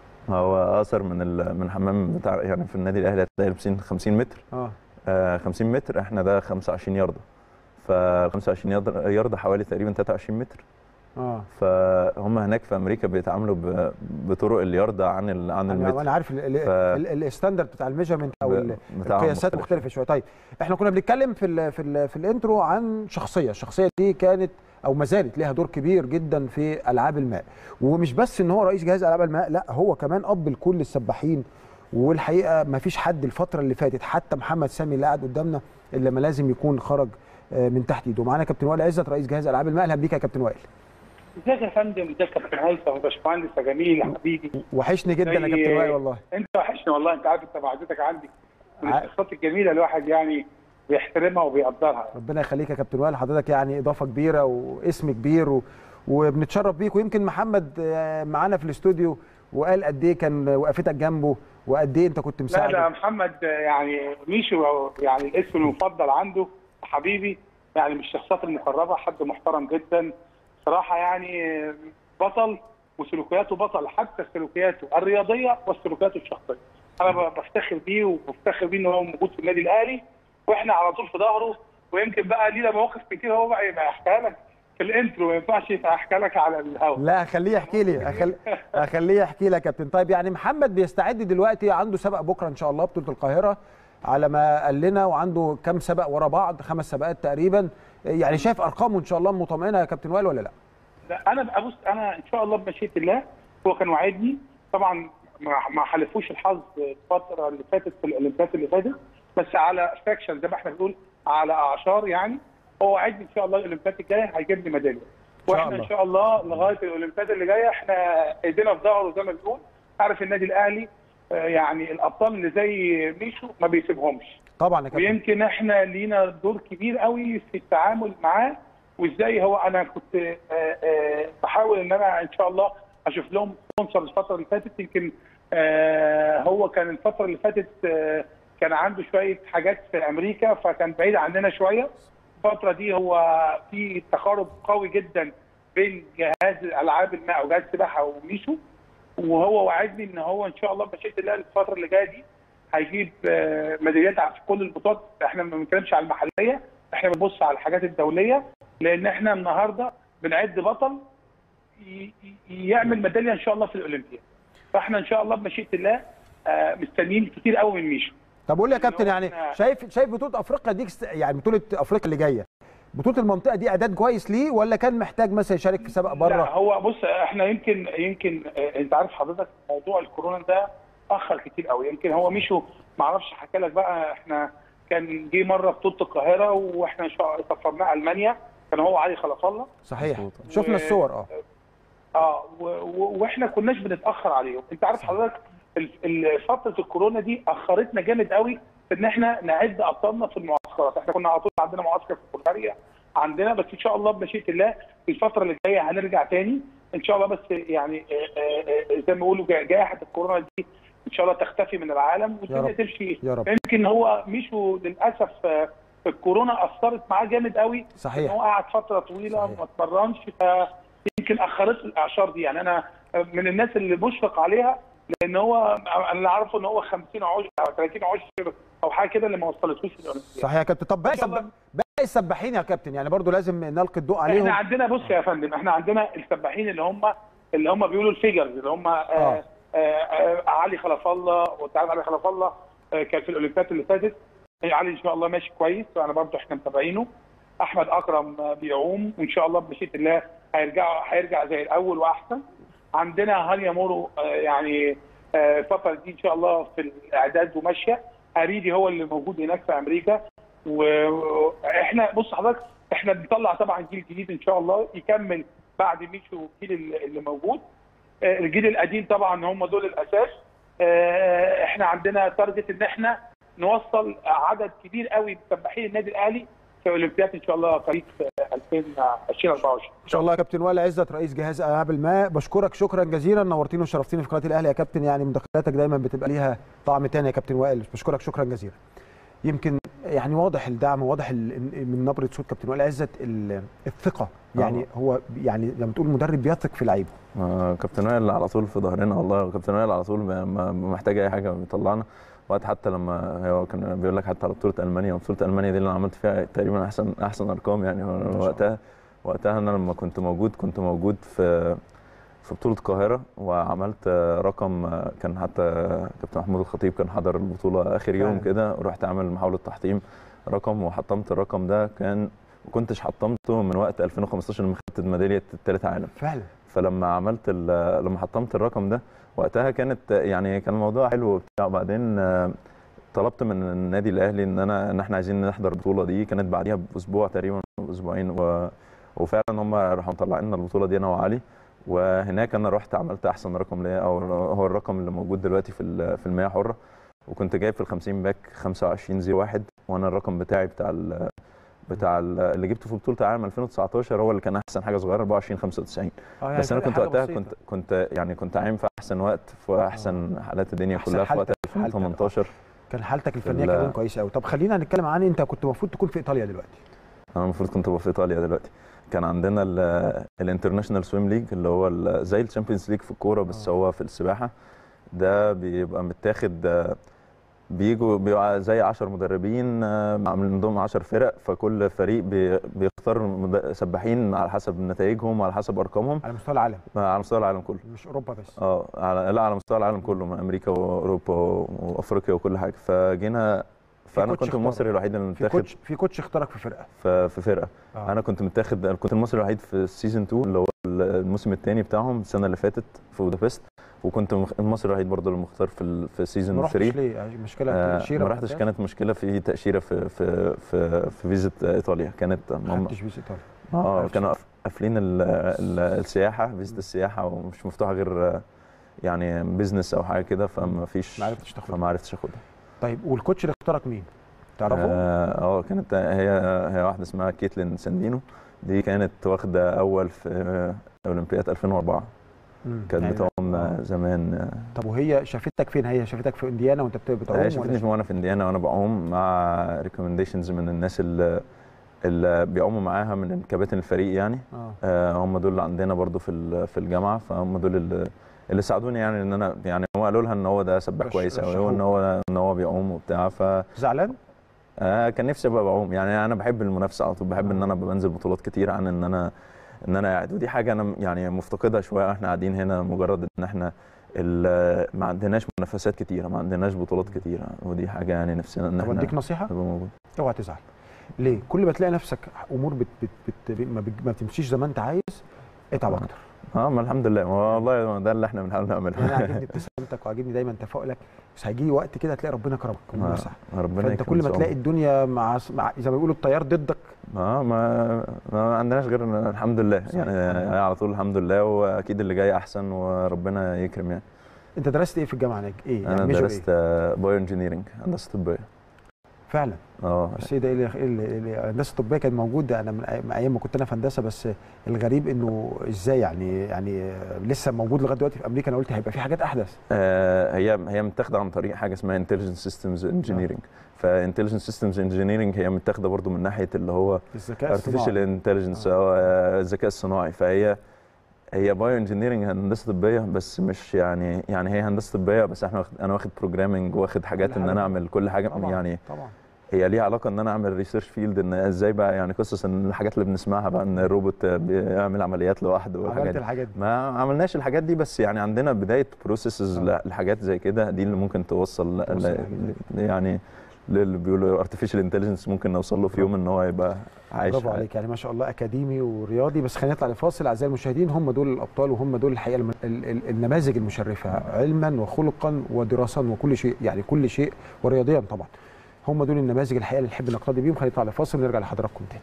هو اقصر من ال- من الحمام بتاع يعني في النادي الاهلي هتلاقي لابسين 50 متر اه آه 50 متر احنا ده 25 يارده ف 25 يارده يارده حوالي تقريبا 23 متر اه فهم هناك في امريكا بيتعاملوا ب- بطرق اليارده عن ال- عن انا المتر انا عارف ال- ال- ف- ال- الستاندرد بتاع الميجرمنت او ال- ب- بتاعهم القياسات مختلف. مختلفه شويه طيب احنا كنا بنتكلم في ال في ال في الانترو عن شخصيه الشخصيه دي كانت او ما زالت ليها دور كبير جدا في العاب الماء ومش بس ان هو رئيس جهاز العاب الماء لا هو كمان اب لكل السباحين والحقيقه ما فيش حد الفتره اللي فاتت حتى محمد سامي اللي قاعد قدامنا الا ما لازم يكون خرج آه، من تحت ايده معانا كابتن وائل عزت رئيس جهاز العاب الماء اهلا بيك يا كابتن وائل ازيك يا فندم ازيك يا كابتن هيثم وباشمهندس يا جميل يا حبيبي وحشني جدا يا زي- كابتن وائل والله انت وحشني والله انت عارف انت بعدتك عندي من ع- الشخصيات الجميله الواحد يعني بيحترمها وبيقدرها ربنا يخليك يا كابتن وائل حضرتك يعني اضافه كبيره واسم كبير و... وبنتشرف بيك ويمكن محمد آه، معانا في الاستوديو وقال قد ايه كان وقفتك جنبه وقد ايه انت كنت لا مساعده ده محمد يعني ميشو يعني الاسم المفضل عنده حبيبي يعني من الشخصيات المقربه حد محترم جدا صراحه يعني بطل وسلوكياته بطل حتى سلوكياته الرياضيه وسلوكياته الشخصيه انا ب- بفتخر بيه وبفتخر بيه ان هو موجود في النادي الاهلي واحنا على طول في ظهره ويمكن بقى لينا مواقف كتير هو بقى يبقى يحكيها لك في الانترو ما ينفعش يبقى احكيها لك على الهواء لا خليه يحكي لي أخل... اخليه يحكي لك يا كابتن طيب يعني محمد بيستعد دلوقتي عنده سبق بكره ان شاء الله بطوله القاهره على ما قال لنا وعنده كام سبق ورا بعض خمس سباقات تقريبا يعني شايف ارقامه ان شاء الله مطمئنه يا كابتن وائل ولا لا لا انا بقى بص انا ان شاء الله بمشيئه الله هو كان وعدني طبعا ما ما حالفوش الحظ الفتره اللي فاتت في الاولمبياد اللي فاتت بس على فراكشن زي ما احنا بنقول على اعشار يعني هو وعدني ان شاء الله الاولمبياد الجايه هيجيب لي ميداليه شاء واحنا الله. ان شاء الله لغايه الاولمبياد اللي جايه احنا ايدينا في ظهره زي ما بنقول عارف النادي الاهلي آه، يعني الابطال اللي زي ميشو ما بيسيبهمش طبعا يا كابتن ويمكن احنا لينا دور كبير قوي في التعامل معاه وازاي هو انا كنت آه، آه، بحاول ان انا ان شاء الله اشوف لهم سبونسر الفتره اللي فاتت يمكن آه، هو كان الفتره اللي فاتت آه، كان عنده شويه حاجات في امريكا فكان بعيد عننا شويه الفتره دي هو في تقارب قوي جدا بين جهاز العاب الماء وجهاز السباحه وميشو وهو وعدني ان هو ان شاء الله بمشيئه الله الفتره اللي جايه دي هيجيب آه، ميداليات في كل البطولات احنا ما بنتكلمش على المحليه احنا بنبص على الحاجات الدوليه لان احنا النهارده بنعد بطل ي- ي- يعمل ميداليه ان شاء الله في الاولمبياد فاحنا ان شاء الله بمشيئه الله آه، مستنيين كتير قوي من ميشو طب قول لي يا كابتن هو يعني إحنا- شايف شايف بطوله افريقيا دي است- يعني بطوله افريقيا اللي جايه بطوله المنطقه دي اعداد كويس ليه ولا كان محتاج مثلا يشارك في سباق لا بره هو بص احنا يمكن يمكن آه، انت عارف حضرتك موضوع الكورونا ده اتاخر كتير قوي يمكن هو مشوا ما اعرفش حكى لك بقى احنا كان جه مره بطوله القاهره واحنا شا- سافرناه المانيا كان هو علي خلف الله صحيح مظبوط. شفنا و- الصور اه اه و- و- واحنا كناش بنتاخر عليهم انت عارف حضرتك ال- ال- فتره الكورونا دي اخرتنا جامد قوي في ان احنا نعد ابطالنا في المعسكرات احنا كنا على طول عندنا معسكر في بلغاريا عندنا بس ان شاء الله بمشيئه الله الفتره اللي جايه هنرجع تاني ان شاء الله بس يعني آه، آه، آه، زي ما بيقولوا جا- جائحه الكورونا دي ان شاء الله تختفي من العالم والدنيا رب. تمشي يا رب يمكن هو مشوا للاسف آه، الكورونا اثرت معاه جامد قوي ان صحيح هو قعد فتره طويله صحيح. ما اتمرنش فيمكن اخرت الاعشار دي يعني انا من الناس اللي مشفق عليها لان هو انا اللي عارفه ان هو 50 عشر او 30 عشر او حاجه كده اللي ما وصلتوش الاولمبياد صحيح يا كابتن طب باقي إن شاء الله. سب- باقي السباحين يا كابتن يعني برضو لازم نلقي الضوء عليهم احنا عندنا بص يا فندم احنا عندنا السباحين اللي هم اللي هم بيقولوا الفيجرز اللي هم آه آه. آه آه علي خلف الله وانت عارف علي خلف الله آه كان في الاولمبياد اللي فاتت علي ان شاء الله ماشي كويس وانا برضو احنا متابعينه احمد اكرم آه، بيعوم وان شاء الله بمشيئه الله هيرجع هيرجع زي الاول واحسن عندنا هانيا مورو آه، يعني آه، الفتره دي ان شاء الله في الاعداد وماشيه هريدي هو اللي موجود هناك في امريكا واحنا بص حضرتك احنا بنطلع طبعا جيل جديد ان شاء الله يكمل بعد ميشو الجيل اللي- اللي موجود آه، الجيل القديم طبعا هم دول الاساس آه، احنا عندنا تارجت ان احنا نوصل عدد كبير قوي من سباحين النادي الاهلي في اولمبياد ان شاء الله قريب في 2024 ان شاء الله يا كابتن وائل عزت رئيس جهاز العاب الماء بشكرك شكرا جزيلا نورتيني وشرفتيني في قناه الاهلي يا كابتن يعني مداخلاتك دايما بتبقى ليها طعم تاني يا كابتن وائل بشكرك شكرا جزيلا يمكن يعني واضح الدعم واضح ال- من نبره صوت كابتن وائل عزت ال- الثقه يعني هو يعني لما تقول مدرب بيثق في لعيبه آه، كابتن وائل على طول في ظهرنا والله كابتن وائل على طول ما ما- ما محتاج اي حاجه بيطلعنا وقت حتى لما هو كان بيقول لك حتى على بطوله المانيا بطوله المانيا دي اللي انا عملت فيها تقريبا احسن احسن ارقام يعني شاء وقتها وقتها انا لما كنت موجود كنت موجود في في بطوله القاهره وعملت آه، رقم آه، كان حتى كابتن محمود الخطيب كان حضر البطوله اخر يوم فعلا. كده ورحت اعمل محاوله تحطيم رقم وحطمت الرقم ده كان ما كنتش حطمته من وقت 2015 لما خدت ميداليه الثالث عالم فعلا فلما عملت ال- لما حطمت الرقم ده وقتها كانت يعني كان الموضوع حلو وبتاع وبعدين آه، طلبت من النادي الاهلي ان انا ان احنا عايزين نحضر البطوله دي كانت بعديها باسبوع تقريبا أو اسبوعين و... وفعلا هم راحوا مطلعين لنا البطوله دي انا وعلي وهناك انا رحت عملت احسن رقم ليا او هو الرقم اللي موجود دلوقتي في ال- في المياه حره وكنت جايب في ال 50 باك 25 زي واحد وانا الرقم بتاعي بتاع ال بتاع ال- اللي جبته في بطوله العالم 2019 هو اللي كان احسن حاجه صغيره 24 95 اه يعني بس انا فرق كنت حاجة وقتها بسيطة. كنت كنت يعني كنت عايم في احسن وقت في احسن حالات الدنيا أحسن كلها في وقت حالتك- حالتك. 2018 كان حالتك الفنيه ال- كمان كويسه قوي طب خلينا نتكلم عن انت كنت المفروض تكون في ايطاليا دلوقتي انا المفروض كنت أبقى في ايطاليا دلوقتي كان عندنا الانترناشونال سويم ليج اللي هو ال- زي الشامبيونز ليج في الكوره بس آه. هو في السباحه ده بيبقى متاخد آه، بيجوا بيبقى زي 10 مدربين آه، عاملين عندهم 10 فرق فكل فريق بي- بيختار مد- سباحين على حسب نتائجهم وعلى حسب ارقامهم على مستوى العالم على مستوى العالم كله مش اوروبا بس اه على لا على مستوى العالم كله من امريكا واوروبا وافريقيا وكل حاجه فجينا فانا كوتش كنت اختارك. المصري الوحيد اللي في متاخد كوتش في كوتش اختارك في فرقه في في فرقه آه. انا كنت متاخد كنت المصري الوحيد في السيزون 2 اللي هو الموسم الثاني بتاعهم السنه اللي فاتت في بودابست وكنت مخ- المصري الوحيد برضه اللي مختار في ال- في ما سيزون رحتش 3 ليه آه، مشكله آه تأشيرة ما رحتش وبتاع؟ كانت مشكله في تاشيره في في في في فيزا ايطاليا كانت ما هم خدتش فيزا ايطاليا اه عرفت. كانوا قاف- قافلين ال- ال- السياحه فيزا السياحه ومش مفتوحه غير آه، يعني بيزنس او حاجه كده فما فيش ما عرفتش تاخدها فما عرفتش اخدها طيب والكوتش اللي اختارك مين؟ تعرفه؟ اه آه، كانت هي هي واحده اسمها كيتلين ساندينو دي كانت واخده اول في آه، اولمبياد 2004 مم. كانت يعني- بتعوم آه. زمان آه، طب وهي شافتك فين؟ هي شافتك في انديانا وانت بت- بتعوم هي شافتني في- وانا في انديانا وانا بعوم مع ريكومنديشنز من الناس اللي اللي بيعوموا معاها من كباتن الفريق يعني اه آه، هم دول اللي عندنا برضو في ال- في الجامعه فهم دول اللي اللي ساعدوني يعني ان انا يعني هم قالوا لها ان هو ده سباح رش- كويس قوي رشحوه. وان هو ان هو بيعوم وبتاع ف زعلان؟ آه كان نفسي ابقى بعوم يعني انا بحب المنافسه على طول بحب ان انا ابقى بنزل بطولات كتير عن ان انا ان انا قاعد ودي حاجه انا يعني مفتقدها شويه احنا قاعدين هنا مجرد ان احنا ال- ما عندناش منافسات كتيره ما عندناش بطولات كتيره ودي حاجه يعني نفسنا ان طب احنا اديك نصيحه؟ نبقى موجود اوعى تزعل ليه؟ كل ما تلاقي نفسك امور بت بت بت ما, بت ما بتمشيش زي ما انت عايز اتعب آه. اكتر اه ما الحمد لله ما هو والله ده اللي احنا بنحاول نعمله انا عاجبني ابتسامتك وعاجبني دايما تفاؤلك بس هيجي وقت كده هتلاقي ربنا كرمك والامور آه، صح ربنا فانت يكرم كل إن ما شاء تلاقي الله. الدنيا مع, مع زي ما بيقولوا التيار ضدك اه ما ما عندناش غير إن الحمد لله صحيح. يعني على طول الحمد لله واكيد اللي جاي احسن وربنا يكرم يعني انت درست ايه في الجامعه هناك ايه انا ميجور درست بايو انجينيرنج هندسه طبيه فعلا اه بس ايه ده ايه اللي- إيه اللي- إيه اللي- الهندسه الطبيه كانت موجوده انا من أي- من ايام ما كنت انا في هندسه بس الغريب انه ازاي يعني يعني لسه موجود لغايه دلوقتي في امريكا انا قلت هيبقى في حاجات احدث آه، هي هي متاخده عن طريق حاجه اسمها انتليجنت سيستمز انجينيرنج فانتليجنت سيستمز انجينيرنج هي متاخده برضو من ناحيه اللي هو الذكاء ارتفيشال الصناعي انتليجنس آه. او آه، الذكاء الصناعي فهي هي بايو انجينيرنج هندسه طبيه بس مش يعني يعني هي هندسه طبيه بس احنا واخد انا واخد بروجرامنج واخد حاجات ان حاجة. انا اعمل كل حاجه طبعا يعني طبعا هي ليها علاقه ان انا اعمل ريسيرش فيلد ان ازاي بقى يعني قصص ان الحاجات اللي بنسمعها بقى ان الروبوت بيعمل عمليات لوحده والحاجات عملت دي الحاجات دي ما عملناش الحاجات دي بس يعني عندنا بدايه بروسيسز آه. لحاجات زي كده دي اللي ممكن توصل, توصل ل- لحاجة زي يعني للي بيقولوا ارتفيشال انتليجنس ممكن نوصل له في يوم ان هو يبقى عايش برافو حياة. عليك يعني ما شاء الله اكاديمي ورياضي بس خلينا نطلع لفاصل اعزائي المشاهدين هم دول الابطال وهم دول الحقيقه الم- ال- ال- النماذج المشرفه علما وخلقا ودراسا وكل شيء يعني كل شيء ورياضيا طبعا هم دول النماذج الحقيقه اللي نحب نقتدي بيهم خلينا نطلع لفاصل ونرجع لحضراتكم تاني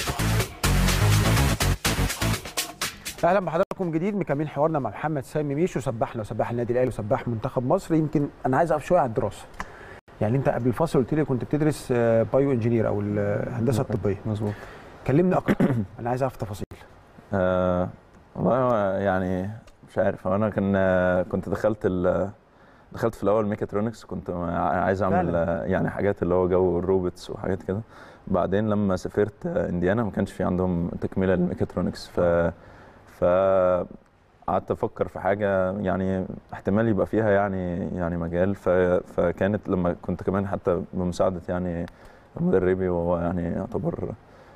اهلا بحضراتكم جديد مكملين حوارنا مع محمد سامي ميشو سباحنا وسباح النادي الاهلي وسباح منتخب مصر يمكن انا عايز اقف شويه على الدراسه يعني انت قبل الفاصل قلت لي كنت بتدرس آه، بايو انجينير او الهندسه الطبيه مظبوط كلمني اكتر انا عايز اعرف تفاصيل آه والله هو يعني مش عارف هو انا كان كنت دخلت ال دخلت في الاول ميكاترونكس كنت عايز اعمل فعلا. آه، يعني حاجات اللي هو جو الروبوتس وحاجات كده بعدين لما سافرت آه، انديانا ما كانش في عندهم تكمله للميكاترونكس ف ف قعدت افكر في حاجه يعني احتمال يبقى فيها يعني يعني مجال ف... فكانت لما كنت كمان حتى بمساعده يعني مدربي وهو يعني يعتبر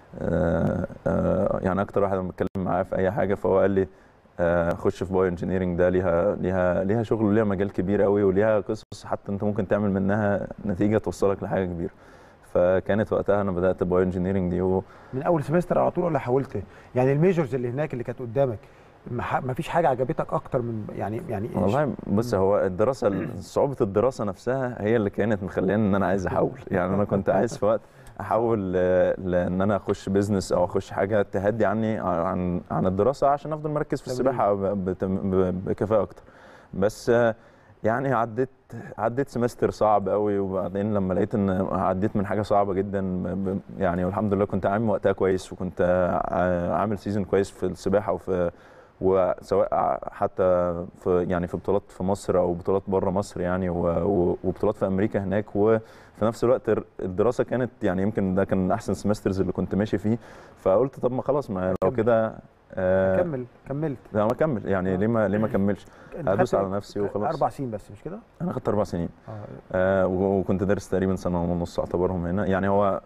آه، آه، يعني اكتر واحد لما بتكلم معاه في اي حاجه فهو قال لي آه، خش في بايو انجينيرنج ده ليها ليها ليها شغل وليها مجال كبير قوي وليها قصص حتى انت ممكن تعمل منها نتيجه توصلك لحاجه كبيره فكانت وقتها انا بدات بايو انجينيرنج دي و... من اول سمستر على طول ولا حاولت يعني الميجرز اللي هناك اللي كانت قدامك ما ح- ما فيش حاجه عجبتك اكتر من يعني يعني إيه؟ والله بص هو الدراسه صعوبه الدراسه نفسها هي اللي كانت مخليني ان انا عايز احول يعني انا كنت عايز في وقت احول ل- لان انا اخش بزنس او اخش حاجه تهدي عني عن عن الدراسه عشان افضل مركز في تمام. السباحه ب- بتم- ب- بكفاءه اكتر بس آه، يعني عديت عديت سمستر صعب قوي وبعدين لما لقيت ان عديت من حاجه صعبه جدا ب- يعني والحمد لله كنت عامل وقتها كويس وكنت آه، عامل سيزون كويس في السباحه وفي وسواء حتى في يعني في بطولات في مصر او بطولات بره مصر يعني و- و- وبطولات في امريكا هناك وفي نفس الوقت الدراسه كانت يعني يمكن ده كان احسن سمسترز اللي كنت ماشي فيه فقلت طب ما خلاص ما لو كمل. كده آه كمل كملت لا ما اكمل يعني ليه ما ليه ما اكملش أنت ادوس خدت على نفسي وخلاص اربع سنين بس مش كده؟ انا خدت اربع سنين اه آه و- وكنت دارس تقريبا سنه ونص اعتبرهم هنا يعني هو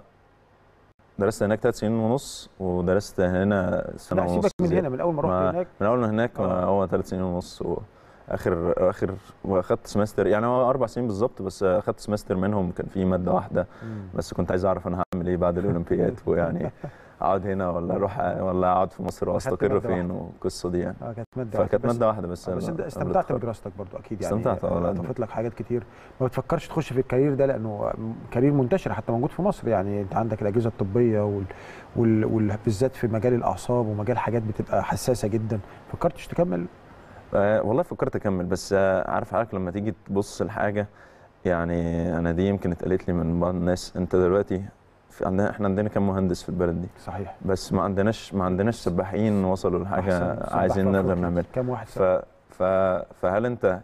درست هناك ثلاث سنين ونص ودرست هنا سنه لا ونص سيبك من زيادة. هنا من اول ما ما- رحت هناك من اول ما هناك آه. هو ثلاث سنين ونص واخر اخر واخدت سمستر يعني هو اربع سنين بالظبط بس اخدت سمستر منهم كان في ماده واحده مم. بس كنت عايز اعرف انا هعمل ايه بعد الاولمبياد ويعني اقعد هنا ولا اروح ولا اقعد في مصر واستقر مادة فين والقصه دي يعني اه كانت ماده فكانت واحدة. بس- ماده واحده بس آه، بس أنا انت قبل استمتعت التخرج. بدراستك برضو اكيد يعني استمتعت، آه، لا، اضافت لك حاجات كتير ما بتفكرش تخش في الكارير ده لانه كارير منتشر حتى موجود في مصر يعني انت عندك الاجهزه الطبيه وال... وال... وال... بالذات في مجال الاعصاب ومجال حاجات بتبقى حساسه جدا فكرتش تكمل آه والله فكرت اكمل بس آه عارف حضرتك لما تيجي تبص لحاجه يعني انا دي يمكن اتقالت لي من بعض الناس انت دلوقتي في عندنا احنا عندنا كام مهندس في البلد دي صحيح بس ما عندناش ما عندناش سباحين وصلوا لحاجه أحسن سباح عايزين في نقدر أفريقيا. نعملها كام واحد ف ف فهل انت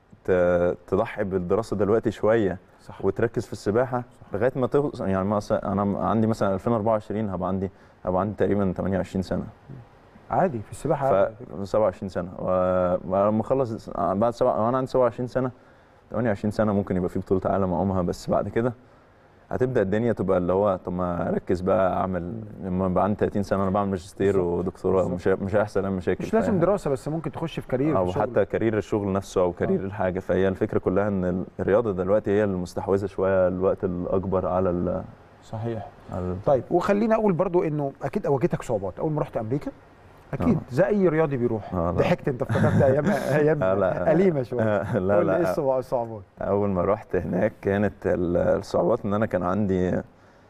ت- تضحي بالدراسه دلوقتي شويه صح وتركز في السباحه لغايه ما توصل يعني مثلا انا عندي مثلا 2024 هبقى عندي هبقى عندي تقريبا 28 سنه عادي في السباحه ف عادي. 27 سنه و- ولما اخلص بعد سبع وانا عندي 27 سنه 28 سنه ممكن يبقى في بطوله عالم اقومها بس بعد كده هتبدا الدنيا تبقى اللي هو طب ما اركز بقى اعمل لما يبقى عندي 30 سنه انا بعمل ماجستير بالظبط. ودكتوراه بالظبط. مش مش هيحصل اي مشاكل مش لازم فاهم؟ دراسه بس ممكن تخش في كارير او في شغل. حتى كارير الشغل نفسه او كارير آه. الحاجه فهي الفكره كلها ان الرياضه دلوقتي هي المستحوذه شويه الوقت الاكبر على ال صحيح على ال- طيب وخلينا اقول برضو انه اكيد واجهتك صعوبات اول ما رحت امريكا اكيد آه. زي اي رياضي بيروح آه، لا. ضحكت انت افتكرت ايام ايام آه، لا. اليمه شويه آه، لا قول لي ايه لا الصعوبات- الصعوبات اول ما رحت هناك كانت ال- الصعوبات ان انا كان عندي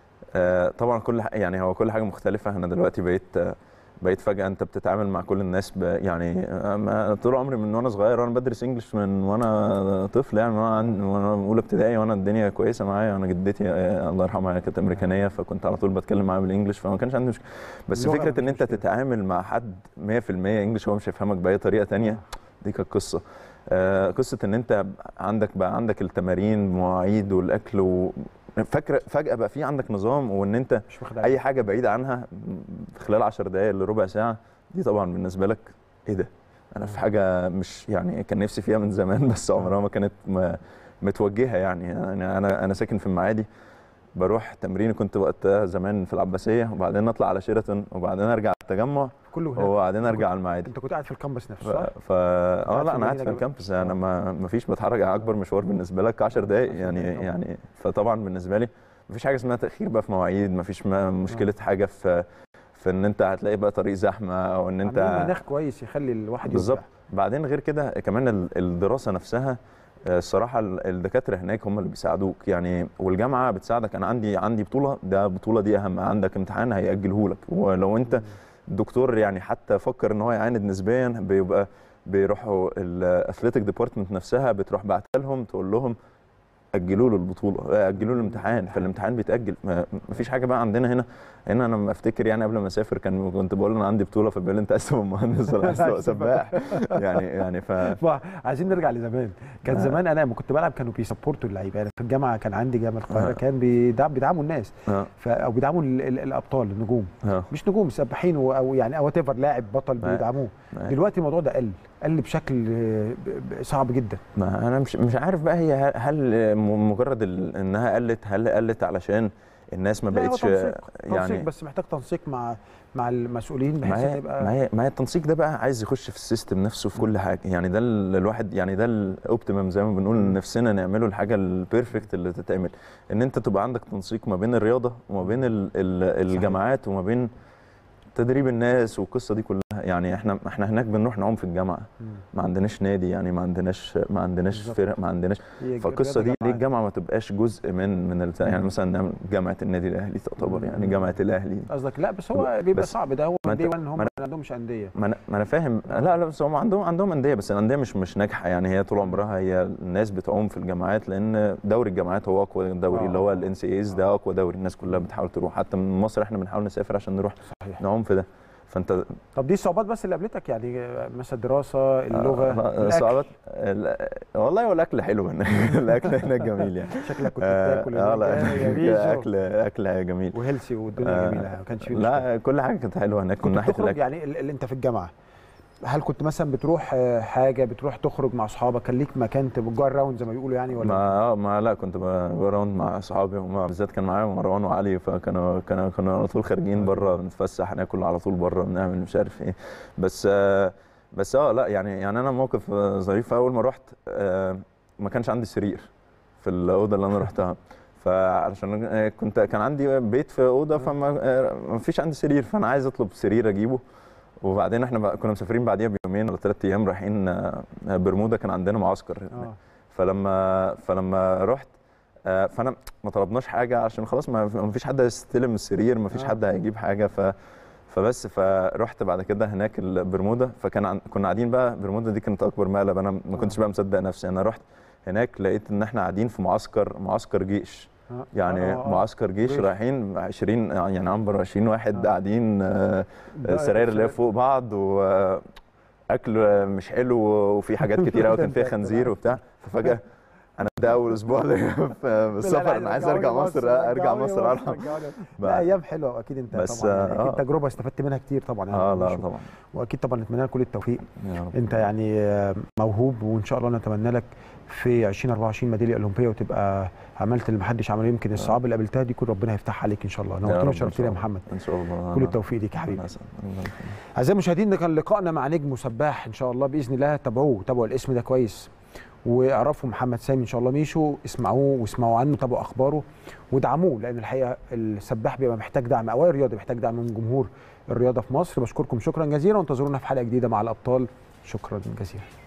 آه، طبعا كل ح- يعني هو كل حاجه مختلفه انا دلوقتي بقيت آه، بقيت فجاه انت بتتعامل مع كل الناس ب يعني آه، ما- طول عمري من وانا صغير وانا بدرس انجلش من وانا طفل يعني وانا عند- وانا اولى ابتدائي وانا الدنيا كويسه معايا وانا جدتي آه، الله يرحمها كانت امريكانيه فكنت على طول بتكلم معاها بالانجلش فما كانش عندي مشكله بس اللغة فكره ان مفيش انت مشكلة. تتعامل مع حد 100% انجلش هو مش هيفهمك باي طريقه تانية دي كانت قصه آه، قصه ان انت عندك بقى عندك التمارين مواعيد والاكل و... فاكره فجاه بقى في عندك نظام وان انت مش واخد اي حاجه بعيده عنها خلال 10 دقائق لربع ساعه دي طبعا بالنسبه لك ايه ده انا في حاجه مش يعني كان نفسي فيها من زمان بس عمرها ما كانت م- متوجهه يعني, يعني انا انا ساكن في المعادي بروح تمرين كنت وقتها زمان في العباسيه وبعدين اطلع على شيراتون وبعدين ارجع التجمع كله هناك وبعدين ارجع على المعادي انت كنت قاعد في الكامبس ف... نفسه صح؟ ف... اه قاعد لا في انا قاعد المدينة في جوه؟ الكامبس انا ما ما فيش بتحرك اكبر مشوار بالنسبه لك 10 دقائق يعني طبعاً. يعني فطبعا بالنسبه لي ما فيش حاجه اسمها تاخير بقى في مواعيد ما فيش ما مشكله حاجه في في ان انت هتلاقي بقى طريق زحمه او ان عاملين انت مناخ كويس يخلي الواحد بالظبط يبدع. بعدين غير كده كمان ال- الدراسه نفسها آه، الصراحه ال- الدكاتره هناك هم اللي بيساعدوك يعني والجامعه بتساعدك انا عندي عندي بطوله ده البطوله دي اهم عندك امتحان هيأجله لك ولو انت الدكتور يعني حتى فكر ان هو يعاند نسبيا بيبقى بيروحوا الاثليتيك ديبارتمنت نفسها بتروح بعتها لهم تقول لهم اجلوا له البطوله آه، اجلوا له الامتحان فالامتحان بيتاجل ما ما فيش حاجه بقى عندنا هنا هنا انا لما افتكر يعني قبل ما اسافر كان كنت بقول له انا عندي بطوله فبيقول لي انت عايز تبقى مهندس ولا عايز تبقى سباح يعني يعني ف ما عايزين نرجع لزمان كان آه. زمان انا لما كنت بلعب كانوا بيسبورتوا اللعيبه يعني في الجامعه كان عندي جامعه القاهره آه. كان بيدعم بيدعموا الناس اه ف... او بيدعموا ال... ال... الابطال النجوم اه مش نجوم سباحين و- او يعني او ايفر لاعب بطل آه. بيدعموه آه. دلوقتي الموضوع ده قل قل بشكل آه، ب- ب- صعب جدا ما انا مش مش عارف بقى هي هل- هل م- مجرد ال- انها قلت هل قلت علشان الناس ما لا، هو بقتش تنسيق تنسيق يعني بس محتاج تنسيق مع مع المسؤولين ما بحيث هي تبقى ما هي ما هي التنسيق ده بقى عايز يخش في السيستم نفسه في كل حاجه يعني ده ال- الواحد يعني ده الاوبتيمم زي ما بنقول نفسنا نعمله الحاجه البيرفكت اللي تتعمل ان انت تبقى عندك تنسيق ما بين الرياضه وما بين ال- ال- الجامعات وما بين تدريب الناس والقصه دي كلها يعني احنا احنا هناك بنروح نعوم في الجامعه مم. ما عندناش نادي يعني ما عندناش ما عندناش بالظبط. فرق ما عندناش هي فالقصه دي رياضة ليه جماعية. الجامعه ما تبقاش جزء من من الت- يعني مثلا نعمل جامعه النادي الاهلي تعتبر يعني جامعه الاهلي قصدك لا بس هو بيبقى بس- صعب ده هو ما من أنت- دي وان هم ما ما عندهمش انديه ما انا ما انا فاهم لا لا بس هم عندهم عندهم انديه بس الانديه مش مش ناجحه يعني هي طول عمرها هي الناس بتعوم في الجامعات لان دوري الجامعات هو اقوى دوري آه. اللي هو الان سي ايز ده اقوى دوري الناس كلها بتحاول تروح حتى من مصر احنا بنحاول نسافر عشان نروح صحيح نعوم في ده فانت طب دي الصعوبات بس اللي قابلتك يعني مثلا الدراسه اللغه آه، الأكل. صعوبات ال- والله هو الاكل حلو هناك الاكل هناك جميل يعني شكلك كنت آه، بتاكل آه، هناك لا يعني جميل شغل. اكل اكل جميل وهيلسي والدنيا آه، جميله ما كانش فيه مشكله لا كل حاجه كانت حلوه هناك من كنت ناحيه بتخرج الاكل يعني ال- اللي انت في الجامعه هل كنت مثلا بتروح آه، حاجه بتروح تخرج مع اصحابك كان ليك مكان تبقى جوه الراوند زي ما بيقولوا يعني ولا ما اه ما لا كنت براوند مع اصحابي وما بالذات كان معايا مروان وعلي فكانوا كانوا كانوا على طول خارجين بره بنتفسح ناكل على طول بره بنعمل مش عارف ايه بس آه بس اه لا يعني يعني انا موقف آه، ظريف اول ما رحت آه ما كانش عندي سرير في الاوضه اللي انا رحتها فعشان آه، كنت كان عندي بيت في اوضه فما آه، ما فيش عندي سرير فانا عايز اطلب سرير اجيبه وبعدين احنا بقى كنا مسافرين بعديها بيومين ولا ثلاث ايام رايحين آه، برمودا كان عندنا معسكر اه فلما فلما رحت آه، فانا ما طلبناش حاجه عشان خلاص ما ما فيش حد هيستلم السرير ما فيش آه. حد هيجيب حاجه ف فبس فرحت بعد كده هناك البرمودا فكان عن... كنا قاعدين بقى برمودا دي كانت اكبر مقلب انا ما كنتش آه. بقى مصدق نفسي انا رحت هناك لقيت ان احنا قاعدين في معسكر معسكر جيش آه. يعني آه، آه. معسكر جيش جيش. رايحين 20 يعني عنبر 20 واحد آه. قاعدين آه، ده- السراير اللي هي فوق بعض واكل مش حلو وفي حاجات كتير قوي كان فيها خنزير وبتاع ففجاه انا ده اول اسبوع ليا في السفر انا عايز ارجع مصر ارجع مصر العب لا ايام حلوه اكيد انت بس، طبعا يعني آه. اكيد تجربه استفدت منها كتير طبعا يعني اه لا وشو- طبعا واكيد طبعا نتمنى لك كل التوفيق يا رب انت يعني آه، موهوب وان شاء الله نتمنى لك في 2024 ميداليه اولمبيه وتبقى عملت اللي محدش عمله يمكن الصعاب اللي قابلتها دي كل ربنا يفتحها عليك ان شاء الله يا نورتنا رب إن وشرفتنا شاء يا الله. محمد ان شاء الله كل التوفيق ليك يا حبيبي الله يسعدك. الله يخليك. اعزائي المشاهدين ده كان لقائنا مع نجم وسباح ان شاء الله باذن الله تابعوه تابعوا الاسم ده كويس واعرفوا محمد سامي ان شاء الله ميشو اسمعوه واسمعوا عنه تابعوا اخباره ودعموه لان الحقيقه السباح بيبقى محتاج دعم او أي رياضي محتاج دعم من جمهور الرياضه في مصر بشكركم شكرا جزيلا وانتظرونا في حلقه جديده مع الابطال شكرا جزيلا